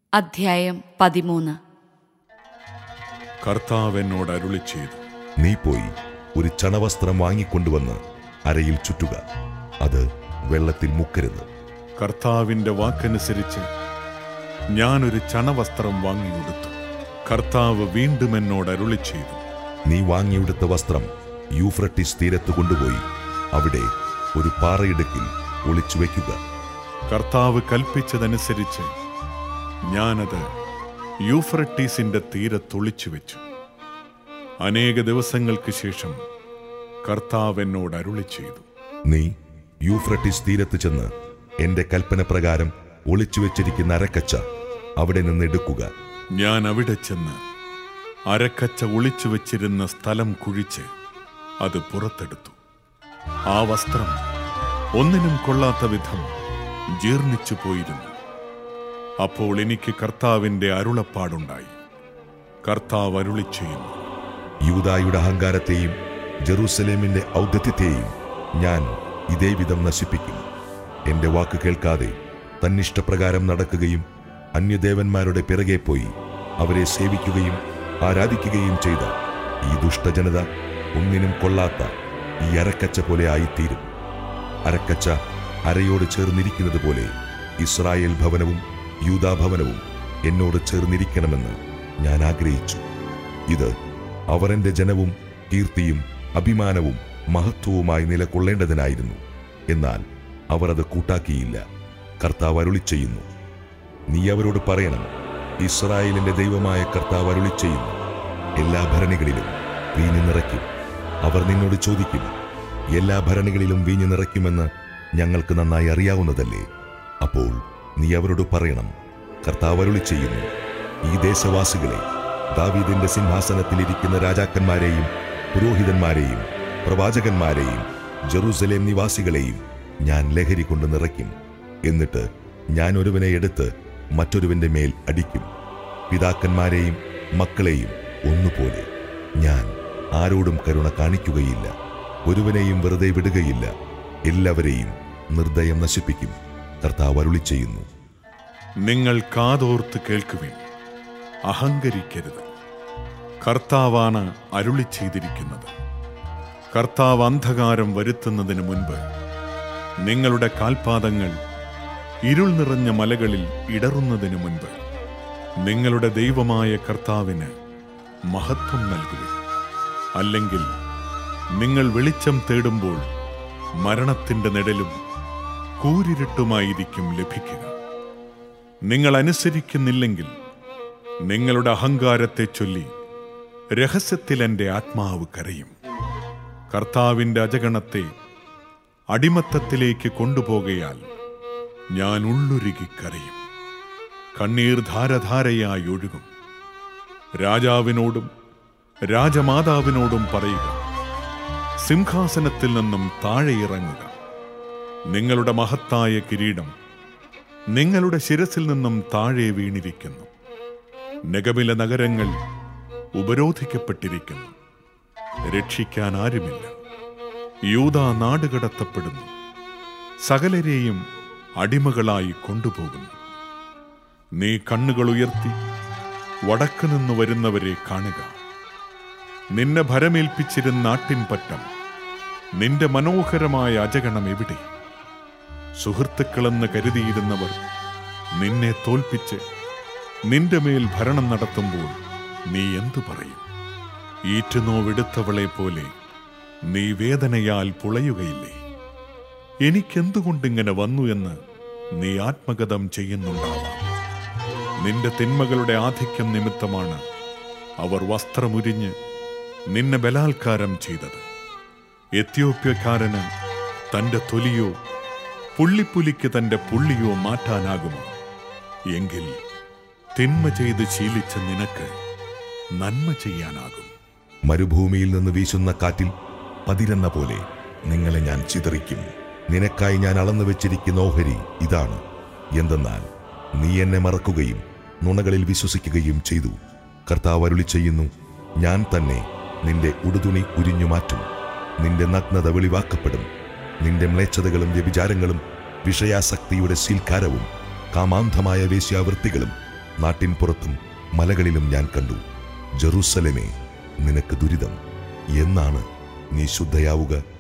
അധ്യായം പതിമൂന്ന് കർത്താവ് എന്നോട് അരുളി ചെയ്തു നീ പോയി ഒരു ചണവസ്ത്രം വാങ്ങിക്കൊണ്ടുവന്ന് അരയിൽ ചുറ്റുക അത് വെള്ളത്തിൽ മുക്കരുത് കർത്താവിന്റെ വാക്കനുസരിച്ച് ഞാനൊരു ചണവസ്ത്രം വാങ്ങിയെടുത്തു കർത്താവ് വീണ്ടും എന്നോട് അരുളി ചെയ്തു നീ വാങ്ങിയെടുത്ത വസ്ത്രം യൂഫ്രട്ടിസ് തീരത്ത് കൊണ്ടുപോയി അവിടെ ഒരു പാറയിടുക്കിൽ ഒളിച്ചു വയ്ക്കുക കർത്താവ് കൽപ്പിച്ചതനുസരിച്ച് ഞാനത് യൂഫ്രട്ടീസിന്റെ തീരത്തൊളിച്ചു വെച്ചു അനേക ദിവസങ്ങൾക്ക് ശേഷം കർത്താവ് എന്നോട് അരുളി ചെയ്തു നീ യൂഫ്രട്ടിസ് തീരത്ത് ചെന്ന് എന്റെ കൽപ്പന പ്രകാരം ഒളിച്ചു വെച്ചിരിക്കുന്ന അരക്കച്ച അവിടെ നിന്ന് എടുക്കുക ഞാൻ അവിടെ ചെന്ന് അരക്കച്ച ഒളിച്ചു വച്ചിരുന്ന സ്ഥലം കുഴിച്ച് അത് പുറത്തെടുത്തു ആ വസ്ത്രം ഒന്നിനും കൊള്ളാത്ത വിധം ജീർണിച്ചു പോയിരുന്നു അപ്പോൾ എനിക്ക് കർത്താവിന്റെ അരുളപ്പാടുണ്ടായി കർത്താവ് അരുളി ചെയ്യുന്നു യൂദായുടെ അഹങ്കാരത്തെയും ജെറൂസലേമിന്റെ ഔദ്യത്യത്തെയും ഞാൻ ഇതേ വിധം നശിപ്പിക്കും എന്റെ വാക്ക് കേൾക്കാതെ തന്നിഷ്ടപ്രകാരം നടക്കുകയും അന്യദേവന്മാരുടെ പിറകെ പോയി അവരെ സേവിക്കുകയും ആരാധിക്കുകയും ചെയ്ത ഈ ദുഷ്ടജനത ഒന്നിനും കൊള്ളാത്ത ഈ അരക്കച്ച പോലെ ആയിത്തീരും അരക്കച്ച അരയോട് ചേർന്നിരിക്കുന്നത് പോലെ ഇസ്രായേൽ ഭവനവും യൂദാ ഭവനവും എന്നോട് ചേർന്നിരിക്കണമെന്ന് ഞാൻ ആഗ്രഹിച്ചു ഇത് അവർ എന്റെ ജനവും കീർത്തിയും അഭിമാനവും മഹത്വവുമായി നിലകൊള്ളേണ്ടതിനായിരുന്നു എന്നാൽ അവർ അത് കൂട്ടാക്കിയില്ല കർത്താവ് അരുളി ചെയ്യുന്നു നീ അവരോട് പറയണം ഇസ്രായേലിന്റെ ദൈവമായ കർത്താവ് അരുളി ചെയ്യുന്നു എല്ലാ ഭരണികളിലും വീഞ്ഞു നിറയ്ക്കും അവർ നിന്നോട് ചോദിക്കും എല്ലാ ഭരണികളിലും വീഞ്ഞു നിറയ്ക്കുമെന്ന് ഞങ്ങൾക്ക് നന്നായി അറിയാവുന്നതല്ലേ അപ്പോൾ നീ അവരോട് പറയണം കർത്താവ് അരുളി ചെയ്യുന്നു ഈ ദേശവാസികളെ ദാവീദിന്റെ സിംഹാസനത്തിലിരിക്കുന്ന രാജാക്കന്മാരെയും പുരോഹിതന്മാരെയും പ്രവാചകന്മാരെയും ജെറൂസലേം നിവാസികളെയും ഞാൻ ലഹരി കൊണ്ട് നിറയ്ക്കും എന്നിട്ട് ഞാൻ ഒരുവനെ എടുത്ത് മറ്റൊരുവന്റെ മേൽ അടിക്കും പിതാക്കന്മാരെയും മക്കളെയും ഒന്നുപോലെ ഞാൻ ആരോടും കരുണ കാണിക്കുകയില്ല ഒരുവനെയും വെറുതെ വിടുകയില്ല എല്ലാവരെയും നിർദ്ദയം നശിപ്പിക്കും കർത്താവ് അരുളി ചെയ്യുന്നു നിങ്ങൾ കാതോർത്ത് കേൾക്കുവിൻ അഹങ്കരിക്കരുത് കർത്താവാണ് അരുളി ചെയ്തിരിക്കുന്നത് കർത്താവ് അന്ധകാരം വരുത്തുന്നതിന് മുൻപ് നിങ്ങളുടെ കാൽപാദങ്ങൾ ഇരുൾ നിറഞ്ഞ മലകളിൽ ഇടറുന്നതിന് മുൻപ് നിങ്ങളുടെ ദൈവമായ കർത്താവിന് മഹത്വം നൽകുവിൻ അല്ലെങ്കിൽ നിങ്ങൾ വെളിച്ചം തേടുമ്പോൾ മരണത്തിന്റെ നിഴലും കൂരിരുട്ടുമായിരിക്കും ലഭിക്കുക നിങ്ങൾ അനുസരിക്കുന്നില്ലെങ്കിൽ നിങ്ങളുടെ അഹങ്കാരത്തെ ചൊല്ലി രഹസ്യത്തിൽ എൻ്റെ ആത്മാവ് കരയും കർത്താവിൻ്റെ അജഗണത്തെ അടിമത്തത്തിലേക്ക് കൊണ്ടുപോകയാൽ ഞാൻ ഉള്ളുരുകി കരയും കണ്ണീർ ധാരധാരയായി ഒഴുകും രാജാവിനോടും രാജമാതാവിനോടും പറയുക സിംഹാസനത്തിൽ നിന്നും താഴെ ഇറങ്ങുക നിങ്ങളുടെ മഹത്തായ കിരീടം നിങ്ങളുടെ ശിരസിൽ നിന്നും താഴെ വീണിരിക്കുന്നു നഗമില നഗരങ്ങൾ ഉപരോധിക്കപ്പെട്ടിരിക്കുന്നു രക്ഷിക്കാൻ ആരുമില്ല യൂത നാടുകടത്തപ്പെടുന്നു സകലരെയും അടിമകളായി കൊണ്ടുപോകുന്നു നീ കണ്ണുകൾ ഉയർത്തി വടക്ക് നിന്ന് വരുന്നവരെ കാണുക നിന്നെ ഭരമേൽപ്പിച്ചിരുന്ന നാട്ടിൻപറ്റം നിന്റെ മനോഹരമായ അജഗണം എവിടെ സുഹൃത്തുക്കളെന്ന് കരുതിയിരുന്നവർ നിന്നെ തോൽപ്പിച്ച് നിന്റെ മേൽ ഭരണം നടത്തുമ്പോൾ നീ എന്തു പറയും ഈറ്റുനോവെടുത്തവളെ പോലെ നീ വേദനയാൽ പുളയുകയില്ലേ എനിക്കെന്തുകൊണ്ടിങ്ങനെ വന്നു എന്ന് നീ ആത്മഗതം ചെയ്യുന്നുണ്ടാവാം നിന്റെ തിന്മകളുടെ ആധിക്യം നിമിത്തമാണ് അവർ വസ്ത്രമുരിഞ്ഞ് നിന്നെ ബലാത്കാരം ചെയ്തത് എത്യോപ്യക്കാരന് തന്റെ തൊലിയോ പുള്ളിപ്പുലിക്ക് തന്റെ പുള്ളിയോ മാറ്റാനാകുമോ എങ്കിൽ തിന്മ ചെയ്ത് ശീലിച്ച നിനക്ക് നന്മ ചെയ്യാനാകും മരുഭൂമിയിൽ നിന്ന് വീശുന്ന കാറ്റിൽ പതിരെന്ന പോലെ നിങ്ങളെ ഞാൻ ചിതറിക്കും നിനക്കായി ഞാൻ അളന്നു വെച്ചിരിക്കുന്ന ഓഹരി ഇതാണ് എന്തെന്നാൽ നീ എന്നെ മറക്കുകയും നുണകളിൽ വിശ്വസിക്കുകയും ചെയ്തു കർത്താവ് അരുളി ചെയ്യുന്നു ഞാൻ തന്നെ നിന്റെ ഉടുതുണി ഉരിഞ്ഞു മാറ്റും നിന്റെ നഗ്നത വെളിവാക്കപ്പെടും നിന്റെ മ്ലേച്ഛതകളും വ്യഭിചാരങ്ങളും വിഷയാസക്തിയുടെ സീൽക്കാരവും കാമാന്ധമായ വേശ്യാവൃത്തികളും നാട്ടിൻ പുറത്തും മലകളിലും ഞാൻ കണ്ടു ജെറൂസലേമേ നിനക്ക് ദുരിതം എന്നാണ് നീ ശുദ്ധയാവുക